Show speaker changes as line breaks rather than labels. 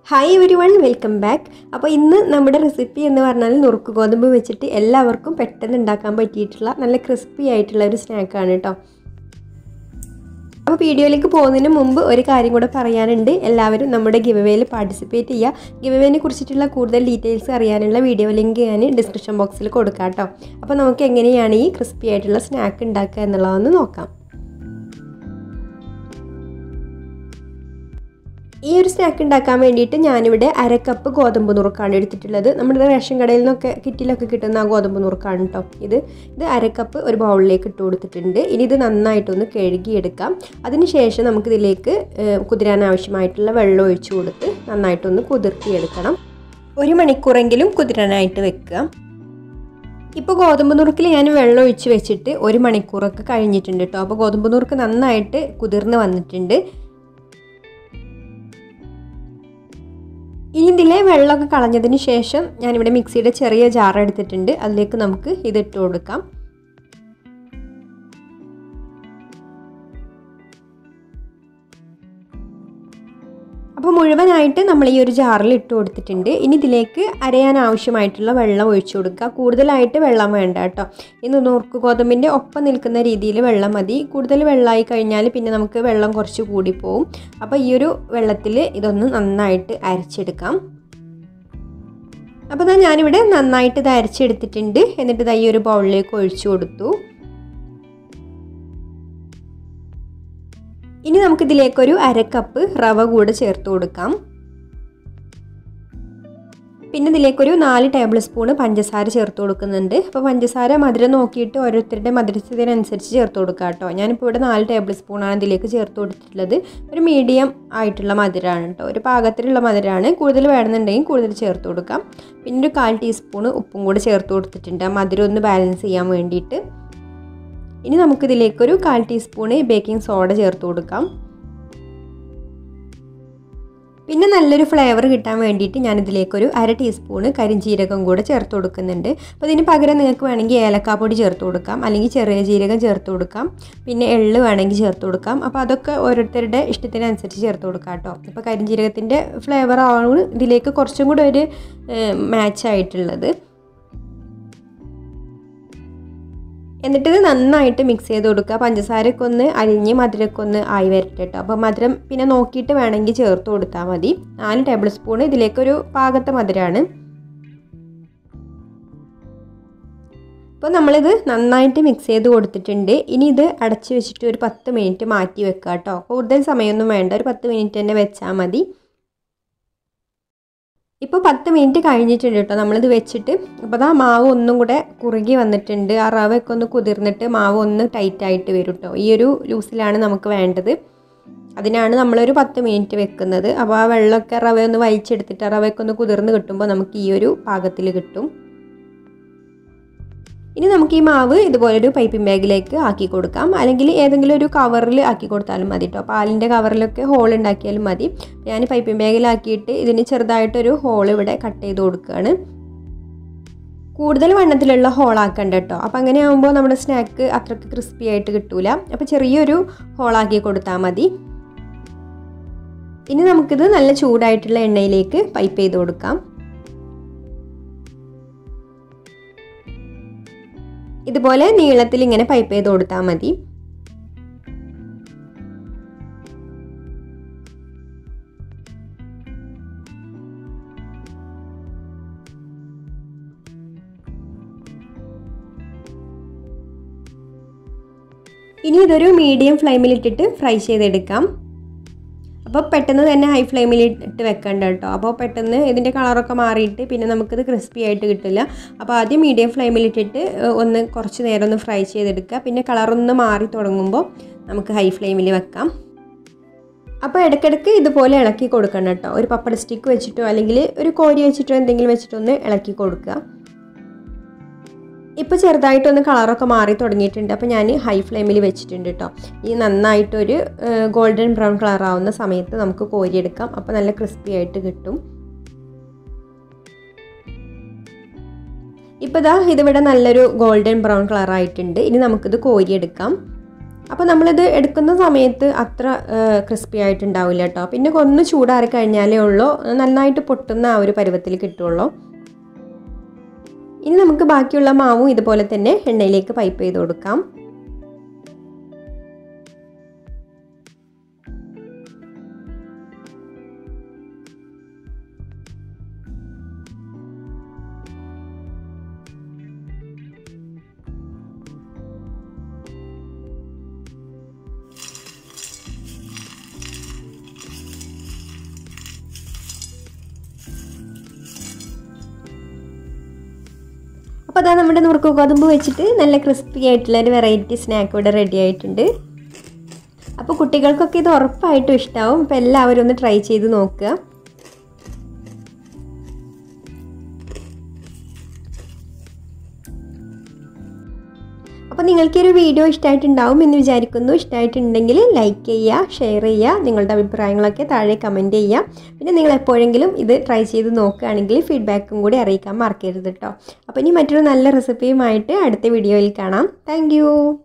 hi everyone welcome back അപ്പോൾ ഇന്ന് നമ്മുടെ റെസിപ്പി എന്ന് പറഞ്ഞാൽ നുറുക്ക് ഗോതമ്പ് വെച്ചിട്ട് എല്ലാവർക്കും പെട്ടെന്ന് ഉണ്ടാക്കാൻ പറ്റിയിട്ടുള്ള നല്ല ക്രിസ്പി ആയിട്ടുള്ള ഒരു സ്നാക്കാണ് കേട്ടോ അപ്പോൾ വീഡിയോയിലേക്ക് പോകുന്നതിന് മുമ്പ് ഒരു കാര്യം കൂടെ പറയാനുണ്ട് എല്ലാവരും നമ്മുടെ ഗിവവേയിൽ പാർട്ടിസിപ്പേറ്റ് ചെയ്യുക ഗിവവേനെ കുറിച്ചിട്ടുള്ള കൂടുതൽ ഡീറ്റെയിൽസ് അറിയാനുള്ള വീഡിയോ ലിങ്ക് ഞാൻ ഡിസ്ക്രിപ്ഷൻ ബോക്സിൽ കൊടുക്കാം കേട്ടോ അപ്പോൾ നമുക്ക് എങ്ങനെയാണ് ഈ ക്രിസ്പി ആയിട്ടുള്ള സ്നാക്ക് ഉണ്ടാക്കുക എന്നുള്ളതൊന്ന് നോക്കാം ഈ ഒരു സ്നാക്ക് ഉണ്ടാക്കാൻ വേണ്ടിയിട്ട് ഞാനിവിടെ അര കപ്പ് ഗോതമ്പ് നുറുക്കാണ് എടുത്തിട്ടുള്ളത് നമ്മുടെ റേഷൻ കടയിൽ നിന്നൊക്കെ കിറ്റിലൊക്കെ കിട്ടുന്ന ആ ഗോതമ്പ് നുറുക്കാണ് കേട്ടോ ഇത് ഇത് അര കപ്പ് ഒരു ബൗളിലേക്ക് ഇട്ട് കൊടുത്തിട്ടുണ്ട് ഇനി ഇത് നന്നായിട്ടൊന്ന് കഴുകിയെടുക്കാം അതിനുശേഷം നമുക്കിതിലേക്ക് കുതിരാൻ ആവശ്യമായിട്ടുള്ള വെള്ളം ഒഴിച്ചു കൊടുത്ത് നന്നായിട്ടൊന്ന് കുതിർത്തിയെടുക്കണം ഒരു മണിക്കൂറെങ്കിലും കുതിരാനായിട്ട് വെക്കുക ഇപ്പോൾ ഗോതമ്പ് നുറുക്കിൽ ഞാൻ വെള്ളം ഒഴിച്ച് വെച്ചിട്ട് ഒരു മണിക്കൂറൊക്കെ കഴിഞ്ഞിട്ടുണ്ട് കേട്ടോ അപ്പോൾ ഗോതമ്പ് നുറുക്ക് നന്നായിട്ട് കുതിർന്ന് വന്നിട്ടുണ്ട് ഇനി ഇതിലെ വെള്ളമൊക്കെ കളഞ്ഞതിന് ശേഷം ഞാനിവിടെ മിക്സിയുടെ ചെറിയ ജാർ എടുത്തിട്ടുണ്ട് അതിലേക്ക് നമുക്ക് ഇതിട്ട് കൊടുക്കാം അപ്പോൾ മുഴുവനായിട്ട് നമ്മൾ ഈ ഒരു ജാറിൽ ഇട്ട് കൊടുത്തിട്ടുണ്ട് ഇനി ഇതിലേക്ക് അരയാൻ ആവശ്യമായിട്ടുള്ള വെള്ളം ഒഴിച്ചു കൊടുക്കുക കൂടുതലായിട്ട് വെള്ളം വേണ്ട കേട്ടോ ഇന്ന് നുറുക്ക് ഗോതമ്പിൻ്റെ ഒപ്പം നിൽക്കുന്ന രീതിയിൽ വെള്ളം മതി കൂടുതൽ വെള്ളമായി കഴിഞ്ഞാൽ പിന്നെ നമുക്ക് വെള്ളം കുറച്ച് കൂടിപ്പോവും അപ്പോൾ ഈ ഒരു വെള്ളത്തിൽ ഇതൊന്ന് നന്നായിട്ട് അരച്ചെടുക്കാം അപ്പോൾ ഞാനിവിടെ നന്നായിട്ട് ഇത് അരച്ചെടുത്തിട്ടുണ്ട് എന്നിട്ട് ഇത് ഈ ഒരു ബൗളിലേക്ക് ഒഴിച്ചു കൊടുത്തു ഇനി നമുക്കിതിലേക്കൊരു അര കപ്പ് റവ കൂടെ ചേർത്ത് കൊടുക്കാം പിന്നെ ഇതിലേക്കൊരു നാല് ടേബിൾ സ്പൂണ് പഞ്ചസാര ചേർത്ത് കൊടുക്കുന്നുണ്ട് അപ്പോൾ പഞ്ചസാര മധുരം നോക്കിയിട്ട് ഓരോരുത്തരുടെ മധുരത്തിനനുസരിച്ച് ചേർത്ത് കൊടുക്കുക കേട്ടോ ഞാനിപ്പോൾ ഇവിടെ നാല് ടേബിൾ സ്പൂണാണ് ഇതിലേക്ക് ചേർത്ത് കൊടുത്തിട്ടുള്ളത് ഒരു മീഡിയം ആയിട്ടുള്ള മധുരമാണ് കേട്ടോ ഒരു പാകത്തിലുള്ള മധുരമാണ് കൂടുതൽ വേണമെന്നുണ്ടെങ്കിൽ കൂടുതൽ ചേർത്ത് കൊടുക്കാം പിന്നെ ഒരു കാൽ ടീസ്പൂണ് ഉപ്പും കൂടെ ചേർത്ത് കൊടുത്തിട്ടുണ്ട് ആ മധുരം ഒന്ന് ബാലൻസ് ചെയ്യാൻ വേണ്ടിയിട്ട് ഇനി നമുക്കിതിലേക്കൊരു കാൽ ടീസ്പൂണ് ബേക്കിംഗ് സോഡ ചേർത്ത് കൊടുക്കാം പിന്നെ നല്ലൊരു ഫ്ലേവർ കിട്ടാൻ വേണ്ടിയിട്ട് ഞാനിതിലേക്കൊരു അര ടീസ്പൂണ് കരിഞ്ജീരകം കൂടെ ചേർത്ത് കൊടുക്കുന്നുണ്ട് അപ്പോൾ ഇതിന് പകരം നിങ്ങൾക്ക് വേണമെങ്കിൽ ഏലക്കാപ്പൊടി ചേർത്ത് കൊടുക്കാം അല്ലെങ്കിൽ ചെറിയ ജീരകം ചേർത്ത് കൊടുക്കാം പിന്നെ എള്ള് വേണമെങ്കിൽ ചേർത്ത് കൊടുക്കാം അപ്പോൾ അതൊക്കെ ഓരോരുത്തരുടെ ഇഷ്ടത്തിനനുസരിച്ച് ചേർത്ത് കൊടുക്കാം കേട്ടോ അപ്പോൾ കരിഞ്ജീരകത്തിൻ്റെ ഫ്ലേവർ ആണ് ഇതിലേക്ക് കുറച്ചും കൂടെ ഒരു മാച്ച് ആയിട്ടുള്ളത് എന്നിട്ട് ഇത് നന്നായിട്ട് മിക്സ് ചെയ്ത് കൊടുക്കുക പഞ്ചസാരയൊക്കെ ഒന്ന് അരിഞ്ഞ് മധുരമൊക്കെ ഒന്ന് ആയി വരട്ടെ കേട്ടോ അപ്പോൾ മധുരം പിന്നെ നോക്കിയിട്ട് വേണമെങ്കിൽ ചേർത്ത് കൊടുത്താൽ മതി നാല് ടേബിൾ സ്പൂൺ ഇതിലേക്കൊരു പാകത്തെ മധുരമാണ് അപ്പോൾ നമ്മളിത് നന്നായിട്ട് മിക്സ് ചെയ്ത് കൊടുത്തിട്ടുണ്ട് ഇനി ഇത് അടച്ച് വെച്ചിട്ട് ഒരു പത്ത് മിനിറ്റ് മാറ്റി വെക്കുക കേട്ടോ കൂടുതൽ സമയമൊന്നും വേണ്ട ഒരു പത്ത് മിനിറ്റ് തന്നെ വെച്ചാൽ മതി ഇപ്പോൾ പത്ത് മിനിറ്റ് കഴിഞ്ഞിട്ടുണ്ട് കേട്ടോ നമ്മളിത് വെച്ചിട്ട് അപ്പോൾ ആ മാവ് ഒന്നും കൂടെ കുറുകി വന്നിട്ടുണ്ട് ആ റവയൊക്കെ ഒന്ന് കുതിർന്നിട്ട് മാവ് ഒന്ന് ടൈറ്റായിട്ട് വരും കേട്ടോ ഈ ഒരു ലൂസിലാണ് നമുക്ക് വേണ്ടത് അതിനാണ് നമ്മളൊരു പത്ത് മിനിറ്റ് വെക്കുന്നത് അപ്പോൾ ആ വെള്ളമൊക്കെ റവ ഒന്ന് വലിച്ചെടുത്തിട്ട് ആ റവയൊക്കെ ഒന്ന് കുതിർന്ന് കിട്ടുമ്പോൾ നമുക്ക് ഈ ഒരു പാകത്തിൽ കിട്ടും ഇനി നമുക്ക് ഈ മാവ് ഇതുപോലൊരു പൈപ്പിംഗ് ബാഗിലേക്ക് ആക്കി കൊടുക്കാം അല്ലെങ്കിൽ ഏതെങ്കിലും ഒരു കവറിൽ ആക്കി കൊടുത്താലും മതി കേട്ടോ പാലിൻ്റെ കവറിലൊക്കെ ഹോൾ ഉണ്ടാക്കിയാലും മതി ഞാൻ പൈപ്പിംഗ് ബാഗിലാക്കിയിട്ട് ഇതിന് ചെറുതായിട്ടൊരു ഹോൾ ഇവിടെ കട്ട് ചെയ്ത് കൊടുക്കുകയാണ് കൂടുതൽ വണ്ണത്തിലുള്ള ഹോളാക്കണ്ട കേട്ടോ അപ്പോൾ അങ്ങനെ ആകുമ്പോൾ നമ്മുടെ സ്നാക്ക് അത്രയ്ക്ക് ക്രിസ്പി ആയിട്ട് കിട്ടൂല അപ്പോൾ ചെറിയൊരു ഹോളാക്കി കൊടുത്താൽ മതി ഇനി നമുക്കിത് നല്ല ചൂടായിട്ടുള്ള എണ്ണയിലേക്ക് പൈപ്പ് ചെയ്ത് കൊടുക്കാം ഇതുപോലെ നീളത്തിൽ ഇങ്ങനെ പൈപ്പ് ചെയ്ത് കൊടുത്താൽ മതി ഇനി ഇതൊരു മീഡിയം ഫ്ലെയിമിൽ ഇട്ടിട്ട് ഫ്രൈ ചെയ്തെടുക്കാം അപ്പോൾ പെട്ടെന്ന് തന്നെ ഹൈ ഫ്ലെയിമിൽ ഇട്ട് വെക്കണ്ട കേട്ടോ അപ്പോൾ പെട്ടെന്ന് ഇതിൻ്റെ കളറൊക്കെ മാറിയിട്ട് പിന്നെ നമുക്കിത് ക്രിസ്പി ആയിട്ട് കിട്ടില്ല അപ്പോൾ ആദ്യം മീഡിയം ഫ്ലെയിമിൽ ഇട്ടിട്ട് ഒന്ന് കുറച്ച് നേരം ഒന്ന് ഫ്രൈ ചെയ്തെടുക്കുക പിന്നെ കളറൊന്ന് മാറി തുടങ്ങുമ്പോൾ നമുക്ക് ഹൈ ഫ്ലെയിമിൽ വെക്കാം അപ്പോൾ ഇടയ്ക്കിടയ്ക്ക് ഇതുപോലെ ഇളക്കി കൊടുക്കണം കേട്ടോ ഒരു പപ്പട സ്റ്റിക്ക് വെച്ചിട്ടോ അല്ലെങ്കിൽ ഒരു കോരി വെച്ചിട്ടോ എന്തെങ്കിലും വെച്ചിട്ടോ ഒന്ന് ഇളക്കി കൊടുക്കുക ഇപ്പോൾ ചെറുതായിട്ടൊന്ന് കളറൊക്കെ മാറി തുടങ്ങിയിട്ടുണ്ട് അപ്പോൾ ഞാൻ ഹൈ ഫ്ലെയിമിൽ വെച്ചിട്ടുണ്ട് കേട്ടോ ഈ നന്നായിട്ടൊരു ഗോൾഡൻ ബ്രൗൺ കളർ ആവുന്ന സമയത്ത് നമുക്ക് കോരിയെടുക്കാം അപ്പോൾ നല്ല ക്രിസ്പി ആയിട്ട് കിട്ടും ഇപ്പോൾ ഇതാ ഇതിവിടെ നല്ലൊരു ഗോൾഡൻ ബ്രൗൺ കളർ ആയിട്ടുണ്ട് ഇനി നമുക്കിത് കോരിയെടുക്കാം അപ്പോൾ നമ്മളിത് എടുക്കുന്ന സമയത്ത് അത്ര ക്രിസ്പി ആയിട്ടുണ്ടാവില്ല കേട്ടോ പിന്നെ ഒന്ന് ചൂടാറി കഴിഞ്ഞാലേ ഉള്ളൂ നന്നായിട്ട് പൊട്ടുന്ന ആ ഒരു പരുവത്തിൽ കിട്ടുള്ളൂ ഇനി നമുക്ക് ബാക്കിയുള്ള മാവും ഇതുപോലെ തന്നെ എണ്ണയിലേക്ക് പൈപ്പ് ചെയ്ത് കൊടുക്കാം അപ്പോൾ അതാ നമ്മുടെ നുറുക്ക് ഗോതമ്പ് വെച്ചിട്ട് നല്ല ക്രിസ്പി ആയിട്ടുള്ള ഒരു വെറൈറ്റി സ്നാക്ക് ഇവിടെ റെഡി ആയിട്ടുണ്ട് അപ്പോൾ കുട്ടികൾക്കൊക്കെ ഇത് ഉറപ്പായിട്ടും ഇഷ്ടമാവും അപ്പോൾ എല്ലാവരും ഒന്ന് ട്രൈ ചെയ്ത് നോക്കുക അപ്പോൾ നിങ്ങൾക്ക് ഈ ഒരു വീഡിയോ ഇഷ്ടമായിട്ടുണ്ടാവും എന്ന് വിചാരിക്കുന്നു ഇഷ്ടമായിട്ടുണ്ടെങ്കിൽ ലൈക്ക് ചെയ്യുക ഷെയർ ചെയ്യുക നിങ്ങളുടെ അഭിപ്രായങ്ങളൊക്കെ താഴെ കമൻറ്റ് ചെയ്യുക പിന്നെ നിങ്ങൾ എപ്പോഴെങ്കിലും ഇത് ട്രൈ ചെയ്ത് നോക്കുകയാണെങ്കിൽ ഫീഡ്ബാക്കും കൂടി അറിയിക്കാൻ മറക്കരുത് കേട്ടോ അപ്പോൾ ഇനി മറ്റൊരു നല്ല റെസിപ്പിയുമായിട്ട് അടുത്ത വീഡിയോയിൽ കാണാം താങ്ക്